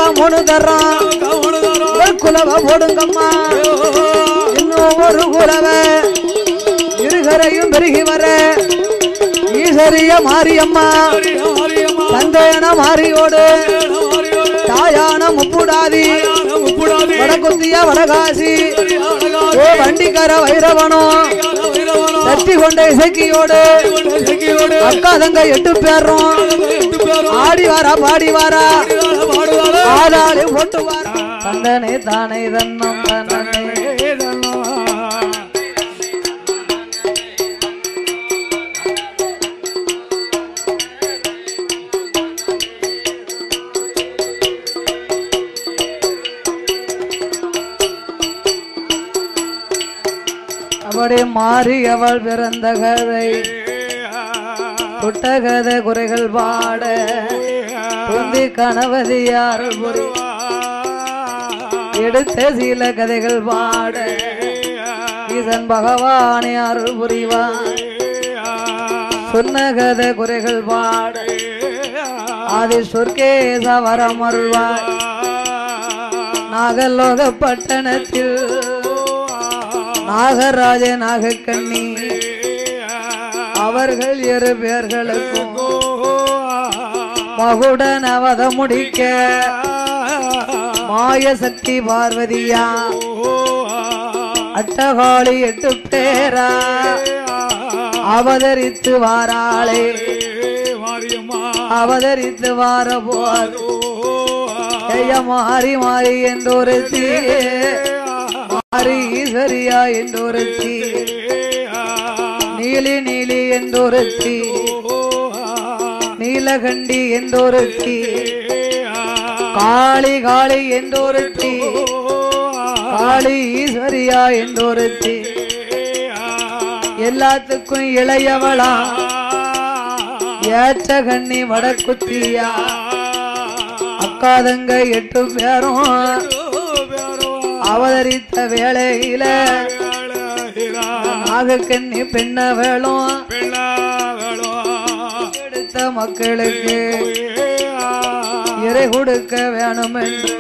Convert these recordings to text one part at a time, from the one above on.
தான் மூணு தர்றோம் ஒரு குலவை போடுங்கம்மா இன்னும் ஒரு குலவை இருகரையும் பெருகி வர ஈசரிய மாரியம்மா தந்தையன மாரியோடு தாயான முப்புடாதி வடகுத்திய வடகாசி ஓ வண்டிக்கார வைரவனோ சட்டி கொண்ட இசைக்கியோடு அக்கா தங்க எட்டு பேரும் ஆடி வாரா பாடி வாரா ஆளாளி போட்டு வாரா தந்தனை தானே தன்னம் தன்னே அப்படி மாறி அவள் பிறந்த கதை புட்டகத குறைகள் பாட துந்தி கணவதியார் புரி எடுத்த சில கதைகள் பாட ஈசன் பகவானே அருள் புரிவான் சொன்ன கதை குறைகள் பாட ஆதி சொர்க்கேச வரம் அருள்வார் நாகலோக பட்டணத்தில் நாகராஜ நாகக்கண்ணி அவர்கள் இரு பேர்களுக்கும் மகுடன் அவத முடிக்க மாய சக்தி பார்வதியா அட்டகாளி எட்டு பேரா அவதரித்து வாராளே அவதரித்து வார போது ஜெய மாறி மாறி என்றொரு தீ மாறி ஈஸ்வரியா என்றொரு தீ நீலி நீலி என்றொரு தீ நீலகண்டி என்றொரு தீ காளி காளி என்றொரு தீ காளி ஈஸ்வரியா என்றொரு தீ எல்லாத்துக்கும் இளையவளா ஏற்ற கண்ணி வடக்குத்தியா அக்காதங்க எட்டு பேரும் அவதரித்த வேளையில நாகக்கண்ணி பெண்ண வேளும் எடுத்த மக்களுக்கு இறை கொடுக்க வேணும் என்று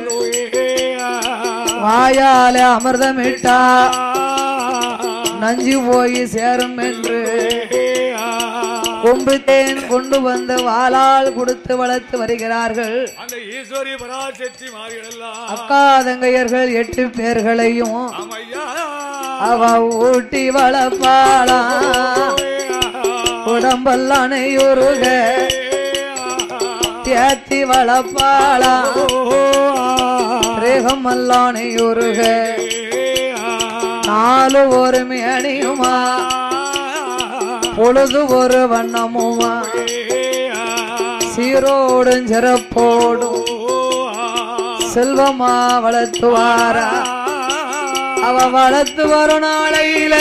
வாயால அமிர்தமிட்டா நஞ்சு போய் சேரும் என்று கொம்பு தேன் கொண்டு வந்து வாளால் கொடுத்து வளர்த்து வருகிறார்கள் அந்த ஈஸ்வரி பராசக்தி மாறிடலாம் அக்கா தங்கையர்கள் எட்டு பேர்களையும் ஆமையா அவ ஊட்டி வளர்ப்பாளா உடம்பெல்லாம் நெய்யுருக தேத்தி வளர்ப்பாளா ரேகம் எல்லாம் நெய்யுருக நாலு ஒரு மேனியுமா பொழுது ஒரு வண்ணமுமா சீரோடும் சிறப்போடும் செல்வமா வளர்த்துவாரா அவ வளர்த்து வரும் நாளையில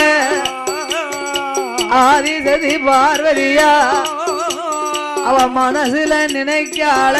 ஆதிசதி பார்வதியா அவ மனசுல நினைக்கால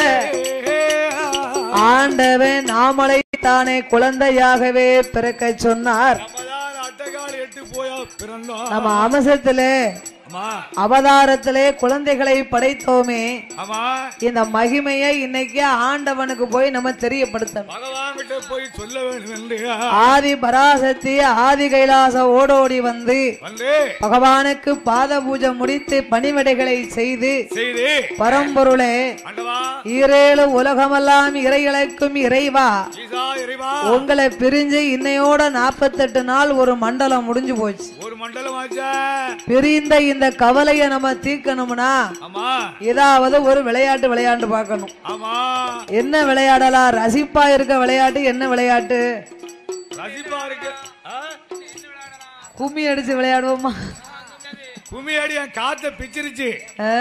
ஆண்டவன் நாமளை தானே குழந்தையாகவே பிறக்க சொன்னார் நம்மதான் அட்டகால் எட்டு போயா பிறந்தோம் நம்ம அம்சத்திலே ஆமா அவதாரத்திலே குழந்தைகளை படைத்தோமே ஆமா இந்த மகிமையை இன்னைக்கு ஆண்டவனுக்கு போய் நம்ம தெரியப்படுத்தணும் பகவான் கிட்ட போய் சொல்ல வேண்டும் என்று ஆதி பராசக்தி ஆதி கைலாச ஓடோடி வந்து வந்து பகவானுக்கு பாத பூஜை முடித்து பணிவிடைகளை செய்து செய்து பரம்பொருளே ஆண்டவா ஈரேழு உலகமெல்லாம் இறைகளுக்கும் இறைவா ஈசா இறைவா உங்களை பிரிஞ்சு இன்னையோட நாற்பத்தெட்டு நாள் ஒரு மண்டலம் முடிஞ்சு போச்சு ஒரு மண்டலம் ஆச்சா பிரிந்த இந்த கவலையை நம்ம தீர்க்கணும்னா ஆமா ஏதாவது ஒரு விளையாட்டு விளையாண்டு பார்க்கணும் ஆமா என்ன விளையாடலாம் ரசிப்பா இருக்க விளையாட்டு என்ன விளையாட்டு ரசிப்பா இருக்கு ஆ? கும்மி அடிச்சு விளையாடுவோமா கும்மி அடி என் காத்த பிச்சிருச்சு ஆ?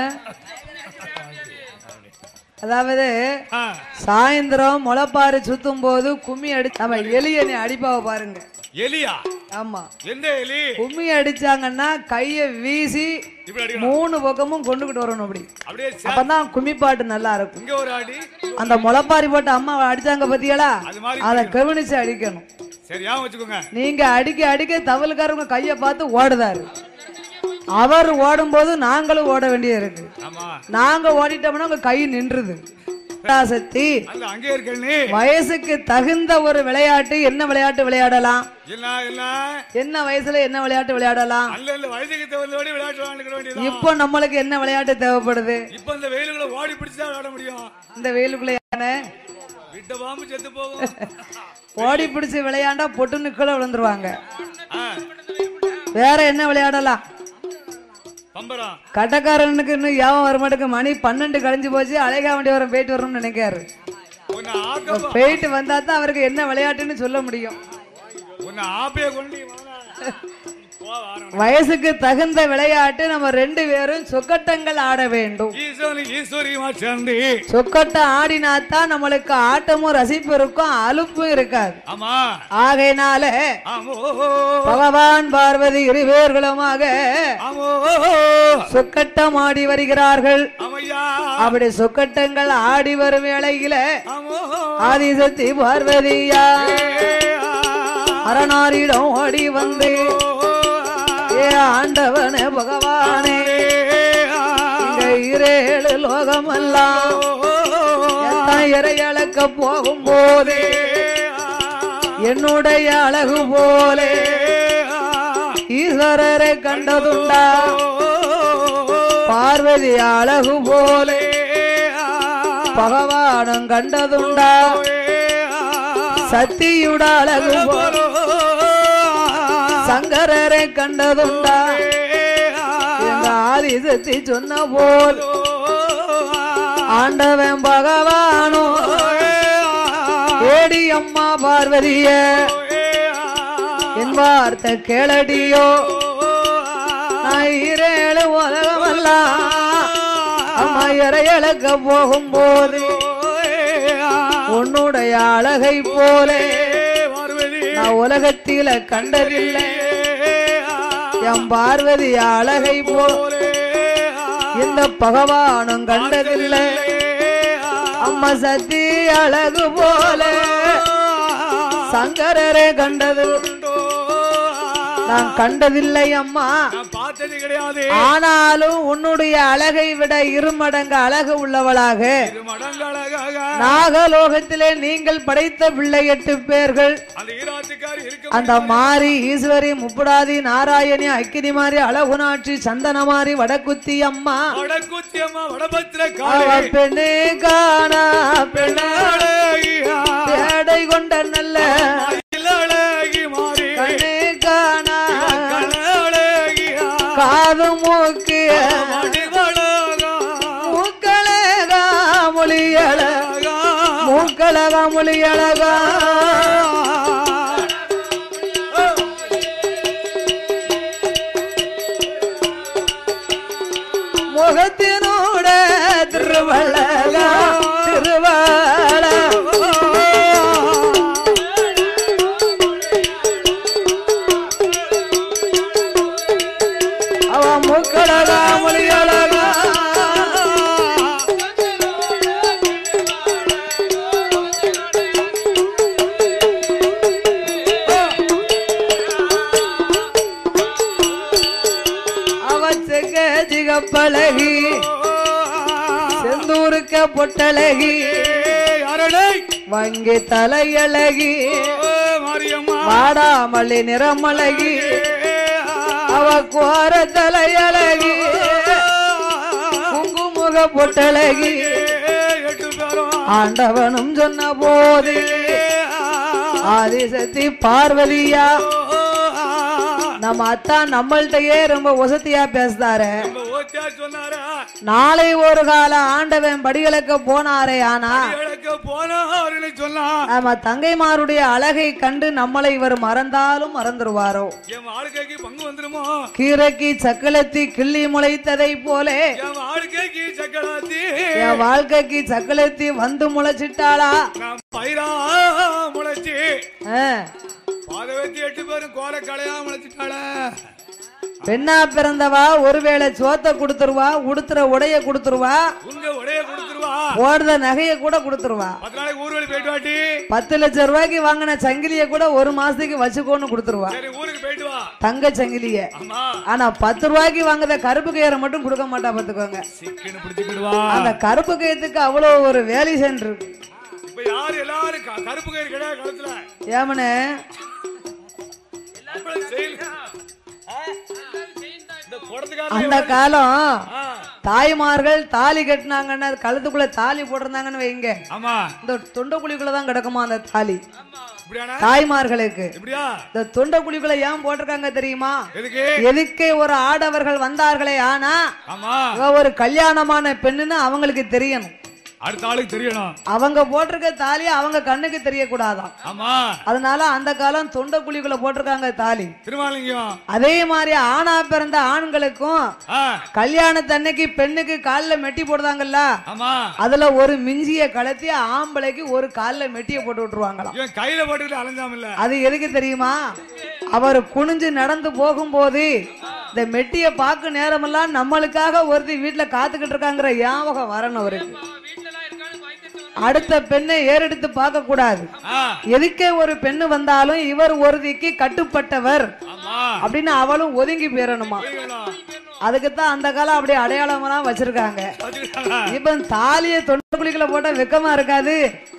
அதாவது ஆ, சாயந்தரம் முளைப்பாறு சுத்தும் போது கும்மி அடி நம்ம எலியனை அடிப்பாவ பாருங்க எலியா ஆமா எந்த எலி கும்மி அடிச்சாங்கன்னா கைய வீசி இப்படி அடிக்கணும் மூணு பக்கமும் கொண்டுகிட்டு வரணும் அப்படி அப்படியே சே- அப்பதான் கும்மி பாட்டு நல்லா இருக்கும் இங்க ஒரு அடி அந்த முளைப்பாரி போட்டு அம்மா அடிச்சாங்க பத்தியலா அது மாதிரி அதை கவனிச்சு அடிக்கணும் சரியா வச்சுக்கோங்க நீங்க அடிக்க அடிக்க தவளுக்காரங்க கைய பார்த்து ஓடுதாரு அவர் ஓடும்போது நாங்களும் ஓட வேண்டியது இருக்கு ஆமா நாங்க ஓடிட்டோம்னா உங்க கை நின்றுது சக்தி அந்த அங்கே இருக்கண்ணே வயசுக்கு தகுந்த ஒரு விளையாட்டு என்ன விளையாட்டு விளையாடலாம் என்ன என்ன என்ன வயசுல என்ன விளையாட்டு விளையாடலாம் அல்ல இல்ல வயசுக்கு தகுந்தபடி விளையாட்டு விளையாண்டுக்க வேண்டியது இப்போ நம்மளுக்கு என்ன விளையாட்டு தேவைப்படுது இப்ப இந்த வெயிலுக்குள்ள ஓடி பிடிச்சு தான் விளையாட முடியும் இந்த வெயிலுக்குள்ள விட்ட பாம்பு செத்து போகும் ஓடி பிடிச்சு விளையாண்டா பொட்டு நிக்கல விழுந்துருவாங்க ஆ, வேற என்ன விளையாடலாம் பம்பரம் கட்டக்காரனுக்கு இன்னும் யாவம் வரமாட்டுக்கு மணி பன்னெண்டு கழிஞ்சு போச்சு அழகா வண்டி வரும் போயிட்டு வரணும்னு நினைக்காரு உன்னை ஆக்க போயிட்டு வந்தா தான் அவருக்கு என்ன விளையாட்டுன்னு சொல்ல முடியும் உன்னை ஆப்பைய கொண்டு வாடா. போ, வாரம். வயசுக்கு தகுந்த விளையாட்டு நம்ம ரெண்டு பேரும் சொக்கட்டங்கள் ஆட வேண்டும் ஈஸ்வரி ஈஸ்வரியுமா சேர்ந்து சொக்கட்டம் ஆடினாத்தான் நம்மளுக்கு ஆட்டமும் ரசிப்பு இருக்கும் அலுப்பும் இருக்காது ஆமா ஆகையினால ஆமோ பகவான் பார்வதி இருவேர்களுமாக ஆமோ சொக்கட்டம் ஆடி வருகிறார்கள் ஆமையா அப்படி சொக்கட்டங்கள் ஆடி வரும் வேளையில ஆமோ ஆதிசக்தி பார்வதியா அரணாரிடம் ஓடி வந்து ஏ ஆண்டவனே பகவானே இங்க இரேழு லோகமெல்லாம் எல்லாம் இறையளக்க போகும்போது என்னுடைய அழகு போலே ஈஸ்வரரை கண்டதுண்டா பார்வதி அழகு போலே பகவானும் கண்டதுண்டா சத்தியுட அழகு போல சங்கரரை கண்டதுண்டா எங்க ஆதிசக்தி சொன்ன போல் ஆண்டவன் பகவானோ ஏடி அம்மா பார்வதிய என் வார்த்தை கேளடியோ நான் இரேழு உலகமெல்லாம் அம்மா இறையளக்க போகும்போது உன்னுடைய அழகை போலே நான் உலகத்தில கண்டதில்லை என் பார்வதி அழகை போல் இந்த பகவானும் கண்டதில்லை அம்மா சத்தி அழகு போல சங்கரரை கண்டது நான் கண்டதில்லை அம்மா நான் பார்த்தது கிடையாது ஆனாலும் உன்னுடைய அழகை விட இருமடங்கு அழகு உள்ளவளாக இது மடங்கழகாக நாகலோகத்திலே நீங்கள் படைத்த பிள்ளை எட்டு பேர்கள் அந்த ஈராத்துக்காரி இருக்க அந்த மாரி ஈஸ்வரி முப்புடாதி நாராயணி அக்கினி மாறி அழகுநாட்சி சந்தன மாறி வடக்குத்தி அம்மா வடக்குத்தி அம்மா வடபத்திர அவ காளி பெண்ணே காணா பெண்ணா அழகியா பேடை கொண்ட நல்ல அழகி மாறி கண்ணே காணா அழகியா காது மூக்கு மடிவழகா மூக்களகா மொழியழ மூக்களகா மொழியழகா முகத்தினோட திருவள்ளகா திருவாள அவ மூக்களகா மொழியழகா அவச்சுக்க ஜிகப்பழகி செந்தூருக்க பொட்டழகி அரடை வங்கி தலையழகி மாரியம்மா வாடாமல்லி நிறமழகி அவ கோர தலையழகி குங்குமுக பொட்டழகி எட்டு பேரும் ஆண்டவனும் சொன்ன போது ஆதிசக்தி பார்வதியா நம்ம அத்தான் நம்மள்கிட்டயே ரொம்ப வசதியா பேசுதாரு நம்ம ஓத்தியா சொன்னாரா நாளை ஒரு கால ஆண்டவன் படிகளுக்கு போனாரே ஆனா எனக்கு போனாருன்னு சொன்னான் நம்ம தங்கைமாருடைய அழகை கண்டு நம்மளை இவர் மறந்தாலும் மறந்துருவாரோ என் வாழ்க்கைக்கு பங்கு வந்துருமோ கீரைக்கு சக்கலத்தி கிள்ளி முளைத்ததை போலே என் வாழ்க்கைக்கு சக்கராத்தி என் வாழ்க்கைக்கு சக்கலத்தி வந்து முளைச்சிட்டாளா நான் பயிரா முளைச்சு ஆ, பாதவத்தி எட்டு பேரும் கோல கலையா முளைச்சிட்டாள பெண்ணா பிறந்தவா ஒருவேளை சோத்தை கொடுத்துருவா உடுத்துற உடைய கொடுத்துருவா உங்க உடைய கொடுத்துருவா போடுற நகையை கூட கொடுத்துருவா பத்து நாளைக்கு ஊர் வழி போயிட்டு வாட்டி பத்து லட்சம் ரூபாய்க்கு வாங்கின சங்கிலிய கூட ஒரு மாசத்துக்கு வச்சுக்கோன்னு கொடுத்துருவா சரி ஊருக்கு போயிட்டு போயிட்டு வா தங்க சங்கிலிய ஆமா ஆனா பத்து ரூபாய்க்கு வாங்குற கருப்பு கயிறை மட்டும் கொடுக்க மாட்டா பாத்துக்கோங்க சிக்கன் பிடிச்சுக்கிடுவா அந்த கருப்பு கயிற்றுக்கு அவ்வளவு ஒரு வேலை சென்று இருக்கு இப்ப யாரு எல்லாரும் க- கருப்பு கயிறு கிடையாது கழுத்துல ஏமனே அவ்வளவு செய்யல. இந்த குடத்துக்காரன் அந்த காலம் ஆ, தாய்மார்கள் தாலி கட்டினாங்கன்னா அது கழுத்துக்குள்ள தாலி போட்டிருந்தாங்கன்னு வைங்க ஆமா இந்த தொண்டைக்குழிக்குள்ள தான் கிடக்குமா அந்த தாலி இப்படியானா தாய்மார்களுக்கு இப்படியா இந்த தொண்டைக்குழிக்குள்ள ஏன் போட்டிருக்காங்க தெரியுமா எதுக்கு எதுக்கே ஒரு ஆடவர்கள் வந்தார்களே ஆனா ஆமா இவ ஒரு கல்யாணமான பெண்ணுன்னு அவங்களுக்கு தெரியணும் அடுத்த ஆளுக்கு தெரியணும் அவங்க போட்டிருக்க தாலி அவங்க கண்ணுக்கு தெரியக்கூடாதாம் ஆமா அதனால அந்த காலம் தொண்டைக்குழிக்குள்ள போட்டிருக்காங்க தாலி திருமாலிங்கம் அதே மாதிரி ஆணா பிறந்த ஆண்களுக்கும் ஆ, கல்யாணத்தன்னைக்கு பெண்ணுக்கு கால்ல மெட்டி போடுதாங்கல்ல ஆமா அதுல ஒரு மிஞ்சிய கலத்தி ஆம்பளைக்கு ஒரு கால்ல மெட்டிய போட்டு விட்டுருவாங்களாம் இவன் கையில போட்டுக்கிட்டு அலைஞ்சாம இல்ல அது எதுக்கு தெரியுமா அவர் குனிஞ்சு நடந்து போகும்போது இந்த மெட்டிய பார்க்க நேரமெல்லாம் நம்மளுக்காக ஒருத்தி வீட்டுல காத்துக்கிட்டு இருக்காங்கிற ஞாபகம் வரணும் அவருக்கு அடுத்த பெண்ணை ஏறெடுத்து பார்க்க கூடாது ஆ, எதுக்கே ஒரு பெண்ணு வந்தாலும் இவர் ஒருத்திக்கு கட்டுப்பட்டவர் ஆமா அப்படின்னு அவளும் ஒதுங்கி போயிடணுமா புரியணும். அதுக்குத்தான் அந்த காலம் அப்படியே அடையாளமெல்லாம் வச்சிருக்காங்க பாத்துக்கிட்டாளா? இப்ப தாலிய தொண்டை குழிக்குள்ள போட்டா வெக்கமா இருக்காது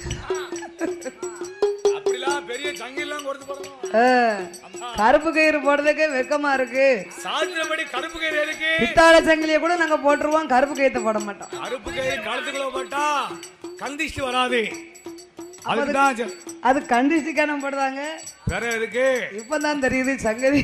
அப்படிலாம் பெரிய சங்கிலாம் கொடுத்து போடணும் அஹ், கருப்பு கயிறு போடுறதுக்கே வெக்கமா இருக்கு சாஸ்திரப்படி கருப்பு கயிறு எதுக்கு பித்தாள சங்கிலிய கூட நாங்க போட்டுருவோம் கருப்பு கயிறு போட மாட்டோம் கருப்பு கயிறு கழுத்துக்குள்ள போட்டா கந்திஷ்டி வராது அதுக்குதான் சரி. அது கண்டிச்சுக்கான போடுறாங்க வேற எதுக்கு இப்பதான் தெரியுது சங்கதி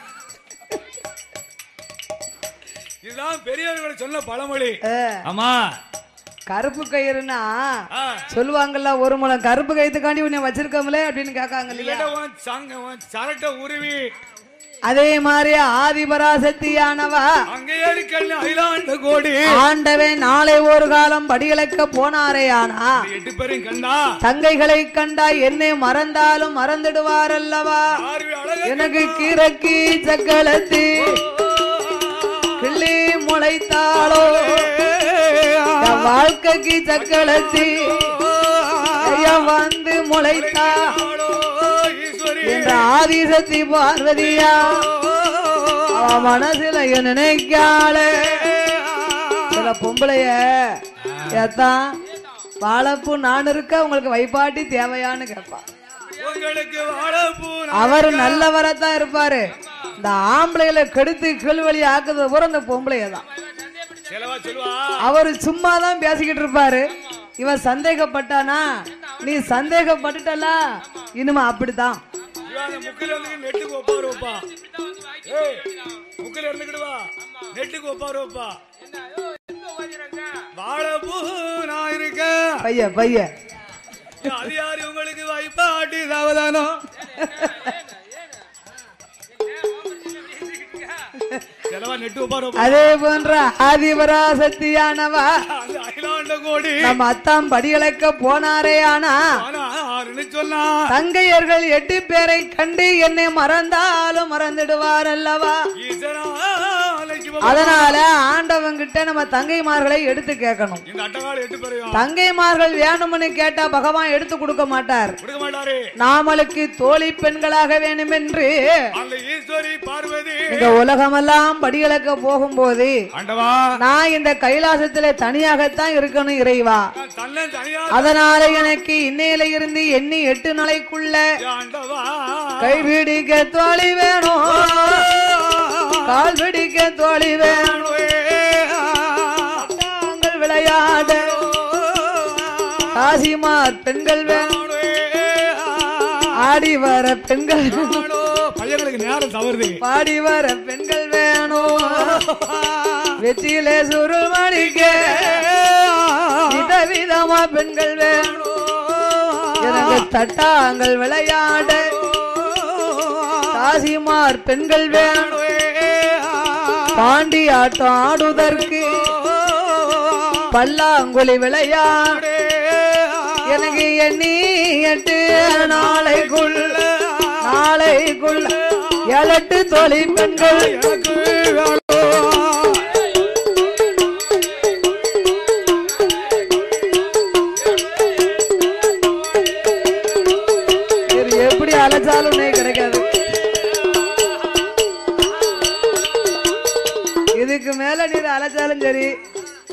இதுதான் பெரியவர்கள் சொன்ன பழமொழி அஹ், ஆமா கருப்பு கயிறுனா ஆ. சொல்லுவாங்கல்ல ஒரு முளம் கருப்பு கயிறுக்காண்டி உன்னை வச்சிருக்கோம்ல அப்படின்னு கேட்காங்க இல்லையா இல்லைன்னா உன் சங்க உன் சரட்டை உருவி அதே மாதிரி ஆதிபராசக்தியானவா அங்கே இருக்கல் அகிலாண்ட கோடி ஆண்டவன் நாளை ஒரு காலம் படியளக்க போனாரேயானா இந்த எட்டு பேரும் கண்டா தங்கைகளை கண்டா என்னை மறந்தாலும் மறந்துடுவார் அல்லவா பார்வை அழகு எனக்கு கீரக்கி சக்களத்தி கிள்ளி முளைத்தாளோ என் வாழ்க்கைக்கு சக்களத்தி ஐயா வந்து முளைத்தா ஈஸ்வரி என்ற ஆதிசக்தி பார்வதியா அவ மனசுல என்ன நினைக்காளே சில பொம்பளைய ஏத்தான் வாழைப்பூ நான் இருக்க உங்களுக்கு வைப்பாட்டி தேவையான்னு கேட்பா உங்களுக்கு வாழைப்பூ அவர் நல்லவரத்தான் இருப்பாரு இந்த ஆம்பளைகளை கெடுத்து கேள்வழி ஆக்குறது பூரா இந்த பொம்பளைய தான் செலவா சொல்லுவா அவர் சும்மா தான் பேசிக்கிட்டு இருப்பாரு இவன் சந்தேகப்பட்டானா நீ சந்தேகப்பட்டுட்டல இனிமே அப்படித்தான் இவன் அந்த முக்கில இருந்து நெட்டுக்கு ஒப்பாரு வைப்பா ஏய் முக்கில இருந்துக்கிட்டு வா நெட்டுக்கு ஒப்பாரு வைப்பா வாழைப்பூ நான் இருக்கேன் பைய பைய அது யாரு உங்களுக்கு வைப்பாட்டி சாவதானம் செலவா நெட்டு ஒப்பாரு வைப்பா அதே போன்ற ஆதிபராசக்தியானவா அந்த அகிலாண்ட கோடி நம்ம அத்தாம் படியளக்க போனாரே ஆனா ஆனா ஆறுன்னு சொன்னா தங்கையர்கள் எட்டு பேரை கண்டு என்னை மறந்தாலும் மறந்துடுவார் அல்லவா ஈசனா அழைக்கு போ. அதனால ஆண்டவங்கிட்ட நம்ம தங்கைமார்களை எடுத்து கேட்கணும் இந்த அட்டகால எட்டு பேரையும் தங்கைமார்கள் வேணும்னு கேட்டா பகவான் எடுத்து கொடுக்க மாட்டார் கொடுக்க மாட்டாரு நாமளுக்கு தோழி பெண்களாக வேண்டும் என்று அந்த ஈஸ்வரி பார்வதி இந்த உலகமெல்லாம் படியளக்க போகும்போது ஆண்டவா நான் இந்த கைலாசத்துல தனியாகத்தான் இருக்கணும் இறைவா நான் தன்னை தனியா அதனால எனக்கு இன்னையில இருந்து எண்ணி எட்டு நாளைக்குள்ள ஆண்டவா கைபிடிக்க தோழி வேணும் கால் பிடிக்க தோழி வேணும் தாங்கள் விளையாட காசிமார் பெண்கள் வேணும் ஆடி வர பெண்கள் வேணும். பையங்களுக்கு நேரம் தவறுது பாடி வர பெண்கள் வேணும் வெற்றியிலே சுருள் மணிக்க விதவிதமா பெண்கள் வேணும் எனக்கு தட்டாங்கள் விளையாட காசிமார் பெண்கள் வேணும் பாண்டி ஆட்டம் ஆடுவதற்கு பல்லாங்குழி விளையாட எனக்கு எண்ணி எட்டு நாளைக்குள்ள நாளைக்குள்ள ஏழெட்டு தொலை பெண்கள் எனக்கு வேணும். வேறு எப்படி அலைச்சாலும் நீ கிடைக்காது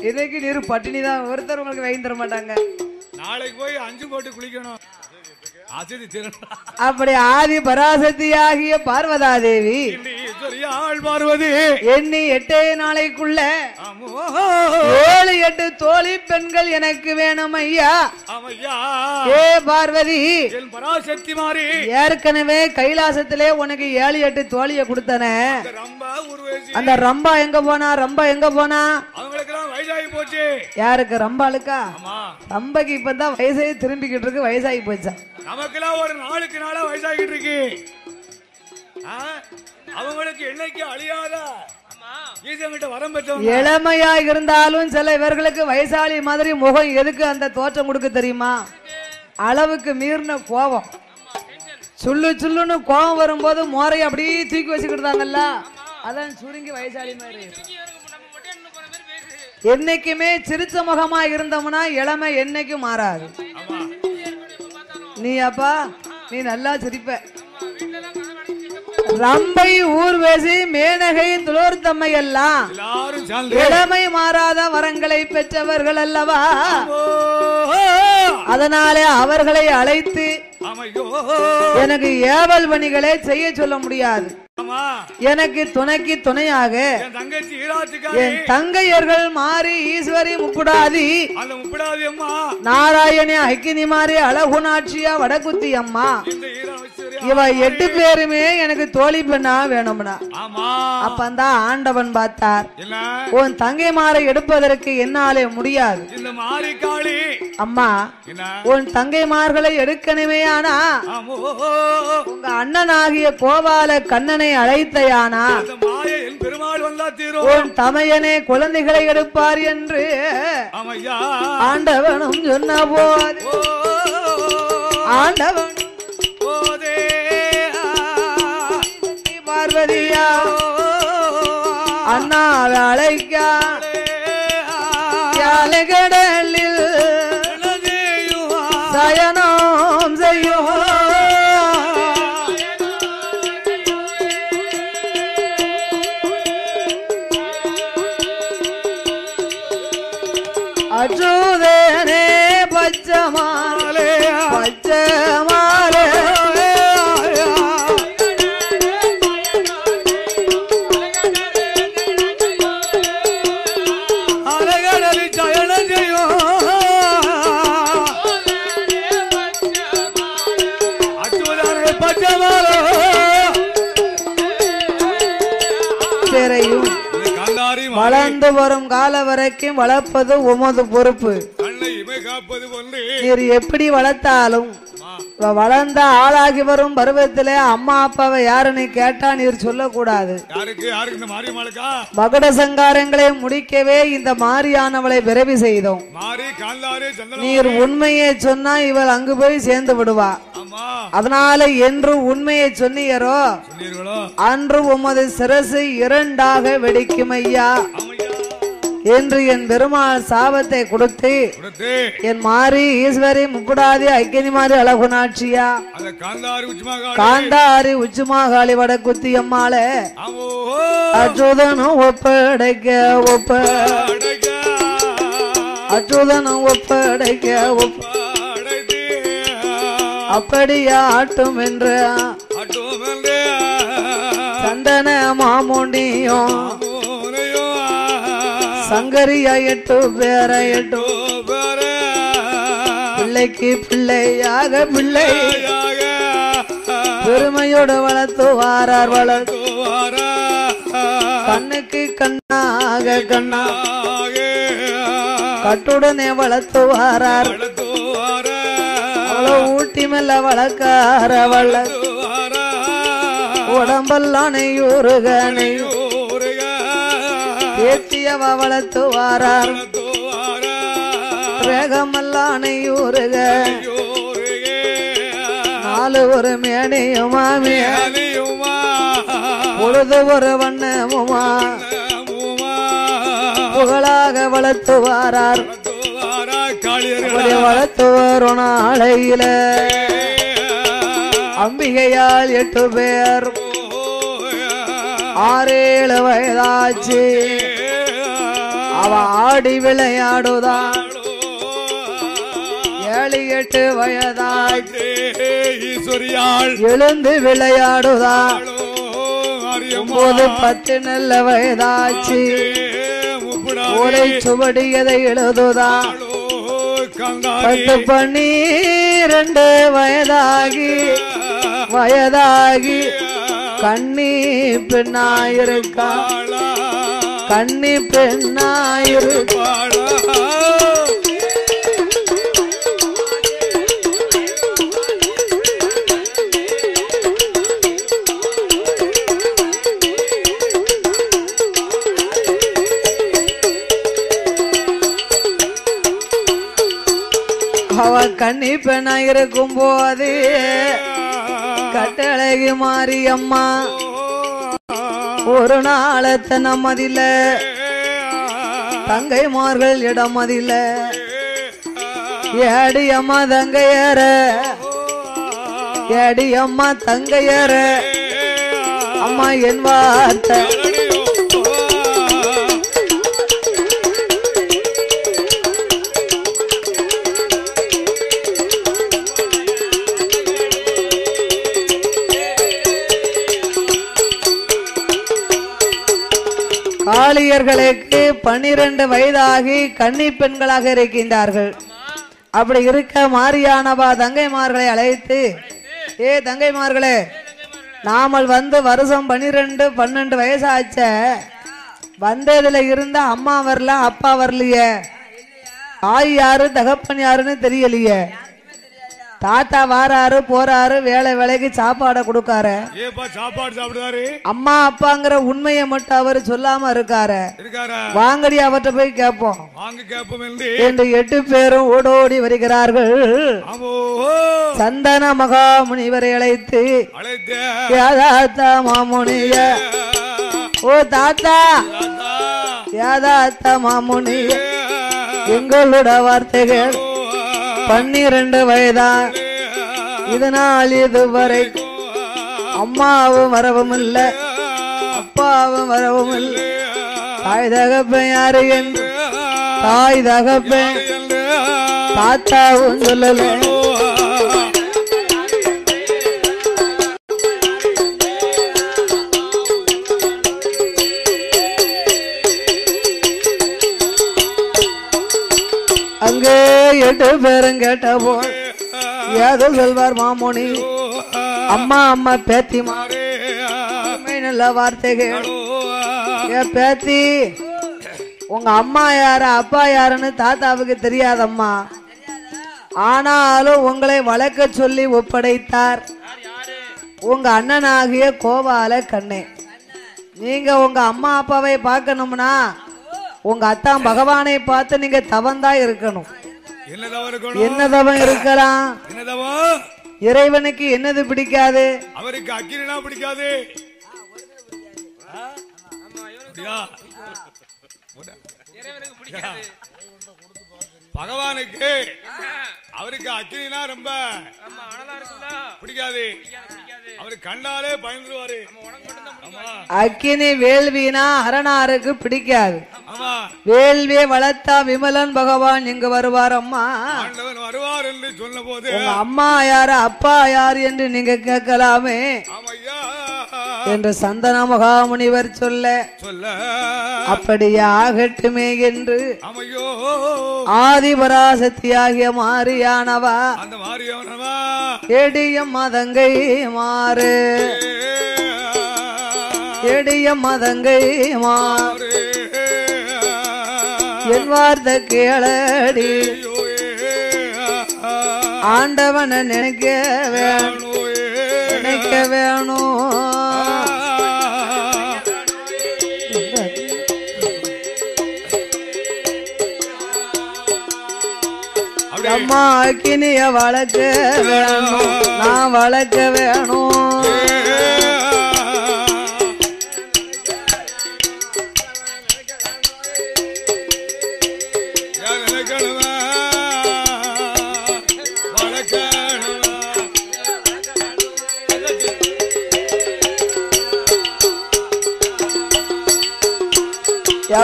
இன்னைக்கு நீர் பட்டினி தான் ஒருத்தர் உங்களுக்கு வாங்கி தர மாட்டாங்க நாளைக்கு போய் அஞ்சு போட்டு குளிக்கணும் அசதி திறன் அப்படி ஆதி பராசக்தி ஆகிய பார்வதா தேவி ஈஸ்வரியாள் பார்வதி எண்ணி எட்டே நாளைக்குள்ள அம்மோ ஏழு எட்டு தோழி பெண்கள் எனக்கு வேணும் ஐயா அம்மையா ஏ பார்வதி என் பராசக்தி மாறி ஏற்கனவே கைலாசத்திலே உனக்கு ஏழு எட்டு தோழிய கொடுத்தனே இந்த ரம்பா உருவேசி அந்த ரம்பா எங்க போனா ரம்பா எங்க போனா அவங்களுக்கெல்லாம் வயசாகி போச்சு யாருக்கு ரம்பாளுக்கா ஆமா ரம்பைக்கு இப்பதான் வயசே திரும்பிக்கிட்டு இருக்கு வயசாகி போச்சா நமக்கெல்லாம் ஒரு நாளுக்கு நாளா வயசாகிட்டு இருக்கு ஆ? அவங்களுக்கு என்னைக்கு அழியாத ஈசங்கிட்ட வரம் பெற்றவங்க இளமையா இருந்தாலும் சில இவர்களுக்கு வயசாளி மாதிரி முகம் எதுக்கு அந்த தோற்றம் கொடுக்க தெரியுமா அளவுக்கு மீறின கோபம் சுள்ளு சுள்ளுன்னு கோபம் வரும்போது மோரை அப்படியே தூக்கி வச்சுக்கிட்டாங்கல்ல அதான் சுருங்கி வயசாளி மாதிரி என்னைக்குமே சிரிச்ச முகமா இருந்தோம்னா இளமை என்னைக்கும் மாறாது ஆமா நீ அப்பா நீ நல்லா சிரிப்ப ரம்பை ஊர்வேசி மேனகை துளோர்த்தம்மை எல்லாம் எல்லாரும் சேர்ந்து இளமை மாறாத வரங்களை பெற்றவர்கள் அல்லவா ஓ, அதனாலே அவர்களை அழைத்து ஆமையோ எனக்கு ஏவல் பணிகளை செய்ய சொல்ல முடியாது ஆமா எனக்கு துணைக்கு துணையாக என் தங்கச்சி ஈராத்துக்காரி என் தங்கையர்கள் மாறி ஈஸ்வரி முக்குடாதி அந்த முப்படாதி அம்மா நாராயணி அக்கினி மாறி அழகுநாட்சியா வடகுத்தி அம்மா இந்த ஈரா ஐஸ்வர்யா இவ எட்டு பேருமே எனக்கு தோழி பெண்ணா வேணும்னா ஆமா அப்பந்தான் ஆண்டவன் பார்த்தார் என்ன உன் தங்கைமாரை எடுப்பதற்கு என்னாலே முடியாது இந்த மாரி காளி அம்மா என்ன உன் தங்கைமார்களை எடுக்கணுமே ஆனா ஆமோ உங்க அண்ணனாகிய கோபால கண்ணனை அழைத்தையானா அந்த மாய என் பெருமாள் வந்தா தீரும் உன் தமையனே குழந்தைகளை எடுப்பார் என்று ஆமையா ஆண்டவனும் சொன்ன போது ஓ ஆண்டவனும் ஓதே பார்வதியா அண்ணாவை அழைக்கா கடலில் சயனம் செய்யும் அச்சுதனே பச்சமாலே பச்சமாலே அலகடலி சயன ஜெயம் அச்சுதானே பச்சமாலோ பேரையும் காந்தாரி வளர்ந்து வரும் கால வரைக்கும் வளர்ப்பது உமது பொறுப்பு கண்ணை இமை காப்பது கொண்டு நீர் எப்படி வளர்த்தாலும் இவ வளர்ந்த ஆளாகி வரும் பருவத்திலே அம்மா அப்பாவை யாருன்னு கேட்டா நீர் சொல்லக்கூடாது யாருக்கு யாருக்கு இந்த மாரியம்மாளுக்கா மகட சங்காரங்களை முடிக்கவே இந்த மாரியானவளை பிறவி செய்தோம் மாரி காந்தாரி சந்தனம் நீர் உண்மையை சொன்னா இவள் அங்கு போய் சேர்ந்து விடுவா ஆமா அதனால என்று உண்மையை சொன்னீரோ சொன்னீர்களோ அன்று உமது சிரசு இரண்டாக வெடிக்கும் ஐயா ஆமையா என்று என் பெருமாள் சாபத்தை கொடுத்து கொடுத்து என் மாறி ஈஸ்வரி முப்புடாதி ஐக்கியனி மாறி அழகுநாட்சியா அந்த காந்தாரி உச்சிமாக காந்தாரி உச்சுமாகாளி வடக்குத்தி அம்மாளே ஆமோ அச்சுதனும் ஒப்படைக்க ஒப்ப அடைக்க அச்சுதனும் ஒப்படைக்க ஒப்ப அடைத்து அப்படியா ஆட்டும் என்று அட்டோமல்லே சந்தன மாமுண்டியும் மூனையோ சங்கரியா எட்டு பேர எட்டு பேரே பிள்ளைக்கு பிள்ளையாக பிள்ளை யாக பெருமையோடு வளர்த்து வாரார் வளர்த்து துவார கண்ணுக்கு கண்ணாக கண்ணா ஆக கட்டுடனே வளர்த்து வாரார் துவார அவ்வளோ ஊட்டி மெல்ல வளர்க்கார வள துவார உடம்பெல்லாம் நெய்யூருக நெய் ஊருக ஏத்தியவ வளர்த்து வாரார் துவார வேகமெல்லாம் நெய்யூருக ஊருக நாலு ஒரு மேடையும் மாமிய அலியுமா பொழுது ஒரு வண்ணமுமா மூமா புகழாக வளர்த்து வாரார் துவார காளியர்கள் அப்படி வளர்த்து வரும் நாளையில அம்பிகையால் எட்டு பேர் ஆறேழு வயதாச்சு அவ ஆடி விளையாடுதா ஏழு எட்டு வயதாய் ஈஸ்வரியாள் எழுந்து விளையாடுதா அரியம்மா ஒன்பது பத்து நல்ல வயதாச்சு ஓலை சுவடியதை எழுதுதா கங்காரி பத்து பன்னிரண்டு வயதாகி வயதாகி கண்ணி பெண்ணாயிருக்கா கண்ணி பெண்ணாயிருக்கா அவ கண்ணி பெண்ணாயிருக்கும் போது கட்டழகி மாரியம்மா ஒரு நாளத்த நம்மதில தங்கைமார்கள் இடமதில ஏடி அம்மா தங்கையற ஏடி அம்மா தங்கையற அம்மா என் வார்த்தை காளியர்களுக்கு பன்னிரண்டு வயதாகி கன்னி பெண்களாக இருக்கின்றார்கள் அப்படி இருக்க மாரியானவா தங்கைமார்களை அழைத்து ஏ தங்கைமார்களே நாமல் வந்து வருஷம் பன்னிரெண்டு பன்னெண்டு வயசாச்ச வந்ததுல இருந்த அம்மா வரல அப்பா வரலையே தாய் யாரு தகப்பன் யாருன்னு தெரியலையே தாத்தா வாராரு போறாரு வேலை வேலைக்கு சாப்பாடை கொடுக்காரு ஏப்பா சாப்பாடு சாப்பிடுறாரு அம்மா அப்பாங்கிற உண்மையை மட்டும் அவர் சொல்லாம இருக்காரு இருக்காரா வாங்கடி அவர்கிட்ட போய் கேட்போம் வாங்க கேப்போம் என்று என்று எட்டு பேரும் ஓடோடி வருகிறார்கள் ஆமோ சந்தன மகா முனிவரை அழைத்து அழைத்த யாதாத்தா மாமுனிய ஓ தாத்தா யாதாத்தா மாமுனிய எங்களோட வார்த்தைகள் பன்னிரண்டு வயதா இதனால் இதுவரை அம்மாவும் வரவும் இல்லை அப்பாவும் வரவும் இல்லை தாய் தகப்பன் யாரு என்று தாய் தகப்பன் தாத்தாவும் சொல்லல அங்கே எட்டு பேரும் கேட்ட போல் ஏதோ சொல்வார் மாமுனி அம்மா அம்மா பேத்தி மாமே நல்ல வார்த்தைகள் ஏ பேத்தி உங்க அம்மா யாரு அப்பா யாருன்னு தாத்தாவுக்கு தெரியாதம்மா ஆனாலும் உங்களை வளர்க்க சொல்லி ஒப்படைத்தார் உங்க அண்ணனாகிய கோபால கண்ணே நீங்க உங்க அம்மா அப்பாவை பார்க்கணும்னா உங்க அத்தான் பகவானை பார்த்து நீங்க தவந்தா இருக்கணும் என்னதவா இருக்கணும் என்ன தவம் இருக்கலாம் என்னதவா இறைவனுக்கு என்னது பிடிக்காது அவருக்கு அக்கினா பிடிக்காது ஆ? அப்படியா? பகவானுக்கு அவருக்கு அக்கினா ரொம்ப பிடிக்காது அவருக்கு கண்டாலே பயந்துருவாரு ஆமா அக்கினி வேள்வினா அரணாருக்கு பிடிக்காது ஆமா வேள்வியை வளர்த்தா விமலன் பகவான் இங்கு வருவார் அம்மா ஆண்டவன் வருவார் என்று சொன்ன போது உங்க அம்மா யாரு அப்பா யார் என்று நீங்க கேட்கலாமே ஆமையா என்று சந்தன மகாமுனிவர் சொல்ல சொல்ல அப்படியே ஆகட்டுமே என்று அமையோ ஆதிபராசக்தியாகிய மாரியானவா அந்த மாரியவனவா எடிய மதங்கை மாறு எடிய மதங்கை மாறு என் வார்த்தை கேளடி ஆண்டவனை நினைக்க வேணும் நினைக்க வேணும் அம்மா அக்கினிய வளர்க்க வேணும் நான் வளர்க்க வேணும்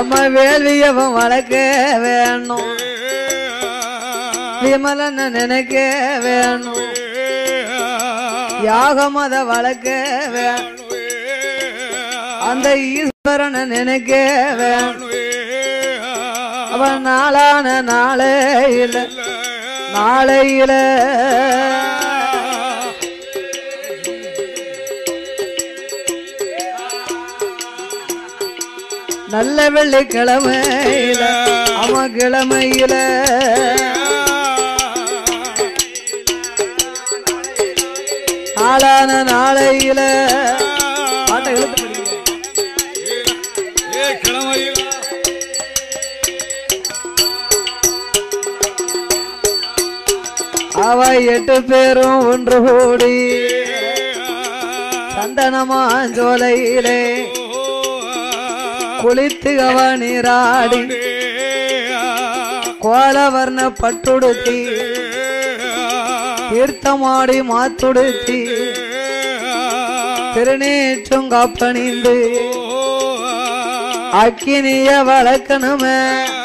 நம்ம வேள்வியவன் வளர்க்க வேணும் விமலன் நினைக்க வேணும் யாகம் அதை வளர்க்க வேணும் அந்த ஈஸ்வரனை நினைக்க வேணும் அவன் நாளான நாளையில நாளையில நல்ல வெள்ளிக்கிழமையில அவன் கிழமையில நாளான நாளையில பாட்டை இழுத்து படிங்க. ஏ கிழமையில் அவ எட்டு பேரும் ஒன்று கூடி சந்தனமாஞ்சோலையிலே குளித்து அவ நீராடி கோலவர்ண பட்டுடுத்தி தீர்த்தமாடி மாத்துடுத்தி திருநீற்றும் காப்பணிந்து அக்கினிய வளர்க்கணுமே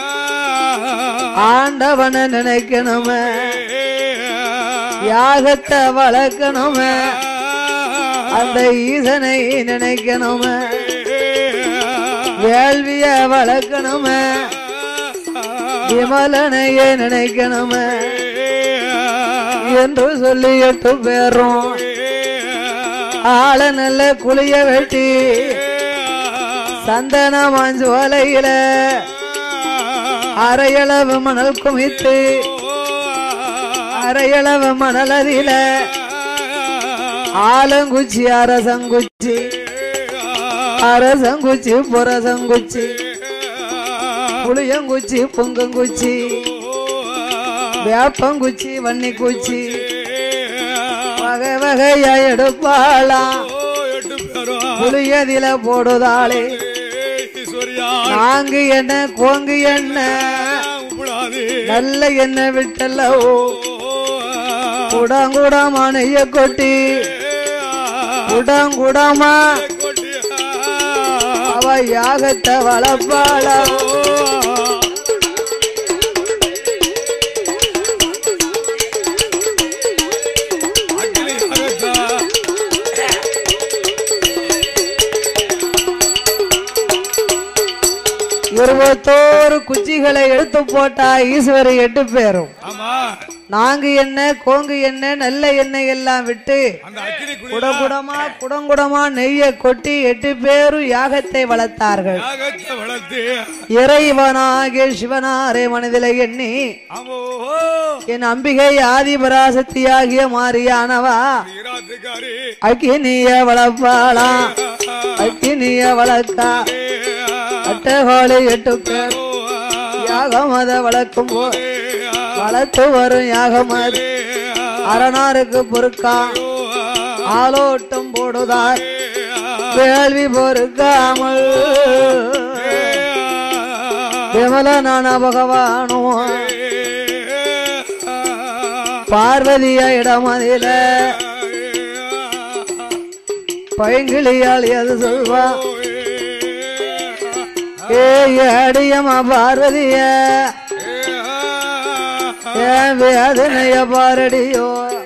ஆண்டவனை நினைக்கணுமே யாகத்தை வளர்க்கணுமே அந்த ஈசனை நினைக்கணுமே வேள்விய வளர்க்கணுமே விமலனையே நினைக்கணுமே என்று சொல்லி எட்டு பேரும் ஆள நல்ல குளிய வெட்டி சந்தன மஞ்சோலையில அரையளவு மணல் குமித்து அரையளவு மணல் அதில ஆலங்குச்சி அரசங்குச்சி அரசங்குச்சி புரசங்குச்சி புளியங்குச்சி பொங்கங்குச்சி வேப்பங்குச்சி வன்னிக்குச்சி வகை வகையா எடுப்பாளாம் எட்டு பேரும் புளியதில போடுதாளே ஈஸ்வரியா நாங்கு என்ன கோங்கு என்ன கூடாது நல்ல என்ன விட்டல்லவோ குடங்குடமா நெய்ய கொட்டி குடங்குடமா அவ யாகத்தை வளர்ப்பாளா இருபத்தோரு குச்சிகளை எடுத்து போட்டா ஈஸ்வரி எட்டு பேரும் ஆமா நாங்கு என்ன கோங்கு என்ன நல்ல எண்ணெய் எல்லாம் விட்டு அந்த அக்கினி குடி குடகுடமா குடங்குடமா நெய்யை கொட்டி எட்டு பேரும் யாகத்தை வளர்த்தார்கள் யாகத்தை வளர்த்து இறைவனாகிய சிவனாரே மனதில எண்ணி ஆமோ என் அம்பிகை ஆதிபராசக்தியாகிய மாரியானவா ஈராத்துக்காரி அக்கினிய வளர்ப்பாளா அக்கினிய வளர்க்கா அட்டகோளி எட்டு பேர் யாகம் அதை வளர்க்கும் போது வளர்த்து வரும் யாகம் அது அரணாருக்கு பொறுக்கா ஆலோட்டம் போடுதார் வேள்வி பொறுக்காமல் விமலனான பகவானும் பார்வதிய இடமதில பைங்கிளியால் எது சொல்வா ஏ அடியம்மா பார்வதிய ஏன் வேதனைய பாரடியோ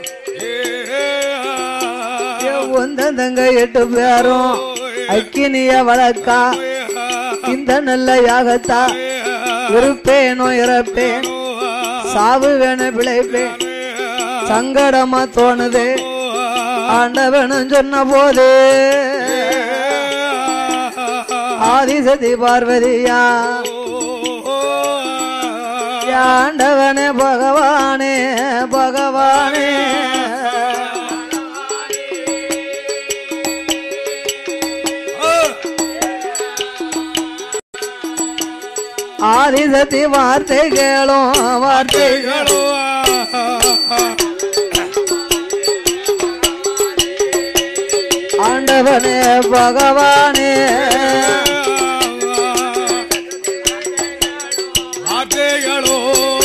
உந்த தங்க எட்டு பேரும் அக்கினிய வளர்க்கா இந்த நல்ல யாகத்தா இருப்பேனோ இறப்பேன் சாவு வேணும் பிழைப்பேன் சங்கடமா தோணுது ஆண்டவனும் சொன்ன போது ஆதிசதி பார்வதியா ஆண்டவனே பகவானே பகவானே ஆதிசதி வார்த்தை கேளும் வார்த்தை ஆண்டவனே பகவானே வார்த்தைகளோ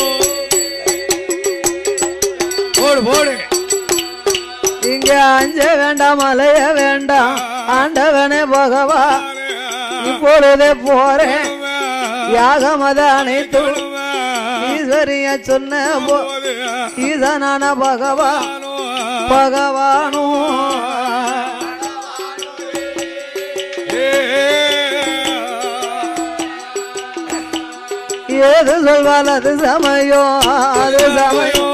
போடு போடு இங்க அஞ்ச வேண்டாம் அலைய வேண்டாம் ஆண்டவனே பகவா இப்பொழுதே போறேன் யாகமத அனைத்து ஈஸ்வரிய சொன்ன போ- ஈசனான பகவான் பகவானும் ஏது சொல்வால் அது சமயம் அது சமயம்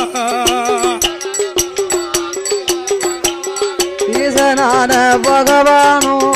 ஈசனான பகவானும்